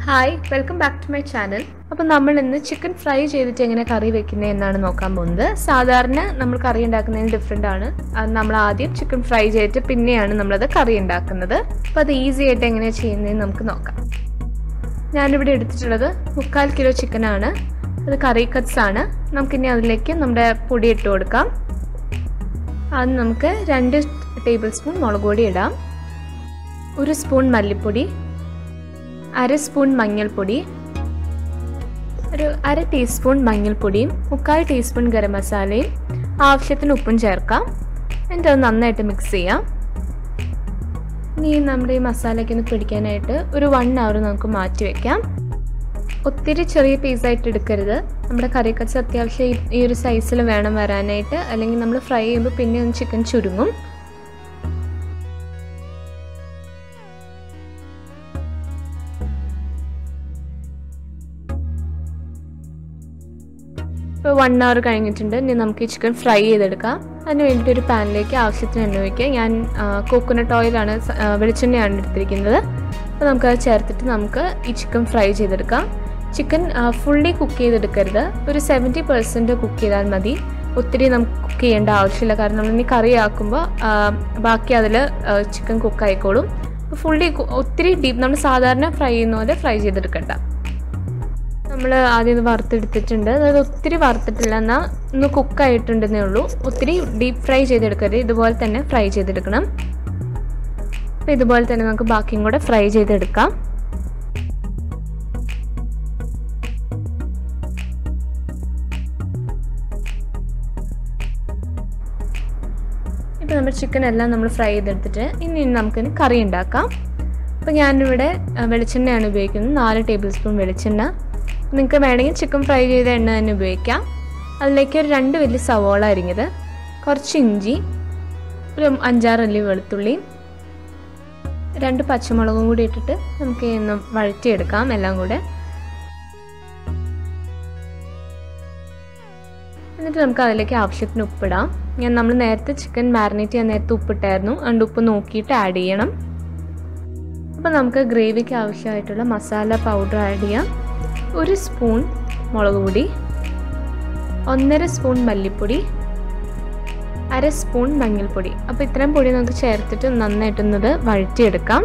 hi welcome back to my channel അപ്പോൾ നമ്മൾ ഇന്ന് ചിക്കൻ ഫ്രൈ ചെയ്തിട്ട് എങ്ങനെ കറി വെക്കുന്നത് എന്നാണ് നോക്കാൻ പോകുന്നത് സാധാരണ നമ്മൾ കറി ഉണ്ടാക്കുന്നതിന് ഡിഫറെൻ്റ് ആണ് അത് നമ്മൾ ആദ്യം ചിക്കൻ ഫ്രൈ ചെയ്തിട്ട് പിന്നെയാണ് നമ്മളത് കറി ഉണ്ടാക്കുന്നത് അപ്പോൾ അത് ഈസി ആയിട്ട് എങ്ങനെയാണ് ചെയ്യുന്നതെന്ന് നമുക്ക് നോക്കാം ഞാനിവിടെ എടുത്തിട്ടുള്ളത് മുക്കാൽ കിലോ ചിക്കനാണ് അത് കറി കട്ട്സ് ആണ് നമുക്കിനി അതിലേക്ക് നമ്മുടെ പൊടി ഇട്ട് കൊടുക്കാം അത് നമുക്ക് രണ്ട് ടേബിൾ സ്പൂൺ മുളക് പൊടി ഇടാം ഒരു സ്പൂൺ മല്ലിപ്പൊടി അര സ്പൂൺ മഞ്ഞൾപ്പൊടി ഒരു അര ടീസ്പൂൺ മഞ്ഞൾപ്പൊടിയും മുക്കാൽ ടീസ്പൂൺ ഗരം മസാലയും ആവശ്യത്തിന് ഉപ്പും ചേർക്കാം എന്നിട്ട് അത് നന്നായിട്ട് മിക്സ് ചെയ്യാം ഇനി നമ്മുടെ ഈ മസാലയ്ക്ക് ഒന്ന് പിടിക്കാനായിട്ട് ഒരു വൺ അവർ നമുക്ക് മാറ്റി വെക്കാം ഒത്തിരി ചെറിയ പീസായിട്ട് എടുക്കരുത് നമ്മുടെ കറി കച്ച അത്യാവശ്യം ഈ- ഈ ഒരു സൈസിൽ വേണം വരാനായിട്ട് അല്ലെങ്കിൽ നമ്മൾ ഫ്രൈ ചെയ്യുമ്പോൾ പിന്നെ ഒന്ന് ചിക്കൻ ചുരുങ്ങും ഇപ്പോൾ വൺ അവർ കഴിഞ്ഞിട്ടുണ്ട് ഇനി നമുക്ക് ഈ ചിക്കൻ ഫ്രൈ ചെയ്തെടുക്കാം അതിന് വേണ്ടിയിട്ട് ഒരു പാനിലേക്ക് ആവശ്യത്തിന് എണ്ണ ഒഴിക്കുക ഞാൻ കോക്കനട്ട് ഓയിലാണ് സ- ആ, വെളിച്ചെണ്ണയാണ് എടുത്തിരിക്കുന്നത് അപ്പോൾ നമുക്കത് ചേർത്തിട്ട് നമുക്ക് ഈ ചിക്കൻ ഫ്രൈ ചെയ്തെടുക്കാം ചിക്കൻ ഫുള്ളി കുക്ക് ചെയ്തെടുക്കരുത് ഒരു സെവൻറ്റി പെർസെൻറ്റ് കുക്ക് ചെയ്താൽ മതി ഒത്തിരി നമുക്ക് കുക്ക് ചെയ്യേണ്ട ആവശ്യമില്ല കാരണം നമ്മൾ ഇനി കറി ആക്കുമ്പോൾ ആ, ബാക്കി അതിൽ ചിക്കൻ കുക്ക് ആയിക്കോളും ഫുള്ളി ഒത്തിരി ഡീപ്പ് നമ്മൾ സാധാരണ ഫ്രൈ ചെയ്യുന്ന പോലെ ഫ്രൈ ചെയ്തെടുക്കണ്ട നമ്മൾ ആദ്യം ഇത് വറുത്തെടുത്തിട്ടുണ്ട് അതായത് ഒത്തിരി വറുത്തിട്ടില്ല എന്നാൽ ഒന്ന് കുക്കായിട്ടുണ്ടെന്നേ ഉള്ളൂ ഒത്തിരി ഡീപ്പ് ഫ്രൈ ചെയ്തെടുക്കരുത് ഇതുപോലെ തന്നെ ഫ്രൈ ചെയ്തെടുക്കണം അപ്പോൾ ഇതുപോലെ തന്നെ നമുക്ക് ബാക്കിയും കൂടെ ഫ്രൈ ചെയ്തെടുക്കാം ഇപ്പോൾ നമ്മുടെ ചിക്കൻ എല്ലാം നമ്മൾ ഫ്രൈ ചെയ്തെടുത്തിട്ട് ഇനി നമുക്കിനി കറി ഉണ്ടാക്കാം അപ്പോൾ ഞാനിവിടെ ആ, വെളിച്ചെണ്ണയാണ് ഉപയോഗിക്കുന്നത് നാല് ടേബിൾ സ്പൂൺ വെളിച്ചെണ്ണ നിങ്ങൾക്ക് വേണമെങ്കിൽ ചിക്കൻ ഫ്രൈ ചെയ്ത എണ്ണ തന്നെ ഉപയോഗിക്കാം അതിലേക്ക് ഒരു രണ്ട് വലിയ സവോള അരിഞ്ഞത് കുറച്ച് ഇഞ്ചി ഒരു അഞ്ചാറ് അല്ലി വെളുത്തുള്ളി രണ്ട് പച്ചമുളകും കൂടി ഇട്ടിട്ട് നമുക്ക് ഒന്ന് വഴറ്റിയെടുക്കാം എല്ലാം കൂടെ എന്നിട്ട് നമുക്ക് അതിലേക്ക് ആവശ്യത്തിന് ഉപ്പിടാം ഞാൻ നമ്മൾ നേരത്തെ ചിക്കൻ മാരിനേറ്റ് ചെയ്യാൻ നേരത്തെ ഉപ്പിട്ടായിരുന്നു അതുകൊണ്ട് ഉപ്പ് നോക്കിയിട്ട് ആഡ് ചെയ്യണം അപ്പോൾ നമുക്ക് ഗ്രേവിക്ക് ആവശ്യമായിട്ടുള്ള മസാല പൗഡർ ആഡ് ചെയ്യാം ഒരു സ്പൂൺ മുളക് പൊടി ഒന്നര സ്പൂൺ മല്ലിപ്പൊടി അര സ്പൂൺ മഞ്ഞൾപ്പൊടി അപ്പോൾ ഇത്രയും പൊടി നമുക്ക് ചേർത്തിട്ട് നന്നായിട്ടൊന്നത് വഴറ്റിയെടുക്കാം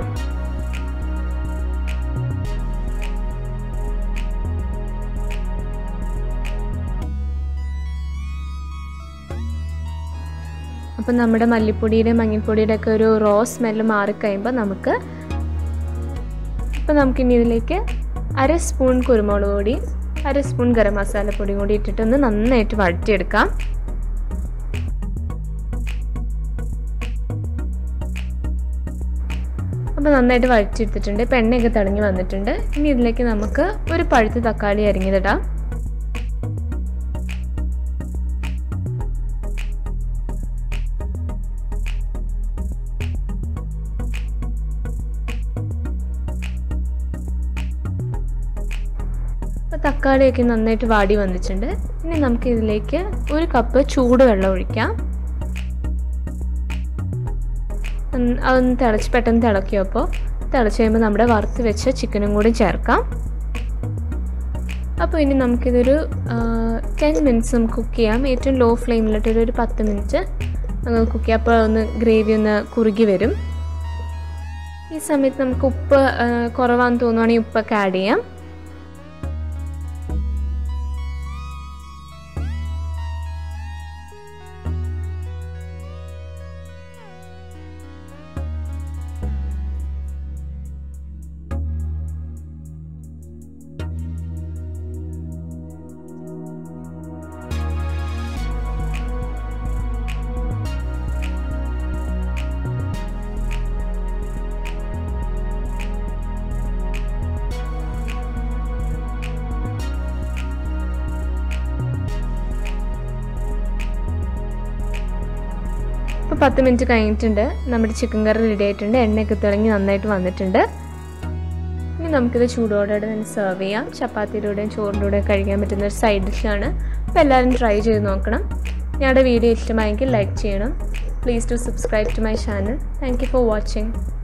അപ്പം നമ്മുടെ മല്ലിപ്പൊടിയുടെ മഞ്ഞൾപ്പൊടിയുടെ ഒക്കെ ഒരു റോ സ്മെല്ല് മാറിക്കഴിയുമ്പോൾ നമുക്ക് ഇപ്പം നമുക്കിനി ഇതിലേക്ക് അര സ്പൂൺ കുരുമുളക് പൊടി അര സ്പൂൺ ഗരം മസാലപ്പൊടി കൂടി ഇട്ടിട്ടൊന്ന് നന്നായിട്ട് വഴറ്റിയെടുക്കാം അപ്പോൾ നന്നായിട്ട് വഴറ്റിയെടുത്തിട്ടുണ്ട് ഇപ്പം എണ്ണയൊക്കെ തിളങ്ങി വന്നിട്ടുണ്ട് ഇനി ഇതിലേക്ക് നമുക്ക് ഒരു പഴുത്ത തക്കാളി അരിഞ്ഞതിടാം അപ്പോൾ തക്കാളിയൊക്കെ നന്നായിട്ട് വാടി വന്നിട്ടുണ്ട് ഇനി നമുക്ക് ഇതിലേക്ക് ഒരു കപ്പ് ചൂടുവെള്ളം ഒഴിക്കാം ഉം, അതൊന്ന് തിളച്ച് പെട്ടെന്ന് തിളക്കിയപ്പോൾ തിളച്ച് കഴിയുമ്പോൾ നമ്മുടെ വറുത്ത് വെച്ച ചിക്കനും കൂടി ചേർക്കാം അപ്പോൾ ഇനി നമുക്കിതൊരു ടെൻ മിനിറ്റ്സ് നമുക്ക് കുക്ക് ചെയ്യാം ഏറ്റവും ലോ ഫ്ലെയിമിലിട്ടൊരു ഒരു പത്ത് മിനിറ്റ് നമുക്ക് കുക്ക് ചെയ്യാം അപ്പോൾ ഒന്ന് ഗ്രേവി ഒന്ന് കുറുകി വരും ഈ സമയത്ത് നമുക്ക് ഉപ്പ് ആ, കുറവാന്ന് തോന്നുവാണെങ്കിൽ ഉപ്പൊക്കെ ആഡ് ചെയ്യാം ഇപ്പോൾ പത്ത് മിനിറ്റ് കഴിഞ്ഞിട്ടുണ്ട് നമ്മുടെ ചിക്കൻ കറി റെഡി ആയിട്ടുണ്ട് എണ്ണയൊക്കെ തിളങ്ങി നന്നായിട്ട് വന്നിട്ടുണ്ട് ഇനി നമുക്കിത് ചൂടോടെ തന്നെ സെർവ് ചെയ്യാം ചപ്പാത്തിയുടെ കൂടെയും ചോറിൻ്റെ കൂടെയും കഴിക്കാൻ പറ്റുന്ന ഒരു സൈഡ് ഡിഷാണ് അപ്പോൾ എല്ലാവരും ട്രൈ ചെയ്ത് നോക്കണം ഞങ്ങളുടെ വീഡിയോ ഇഷ്ടമായെങ്കിൽ ലൈക്ക് ചെയ്യണം please to subscribe to my channel thank you for watching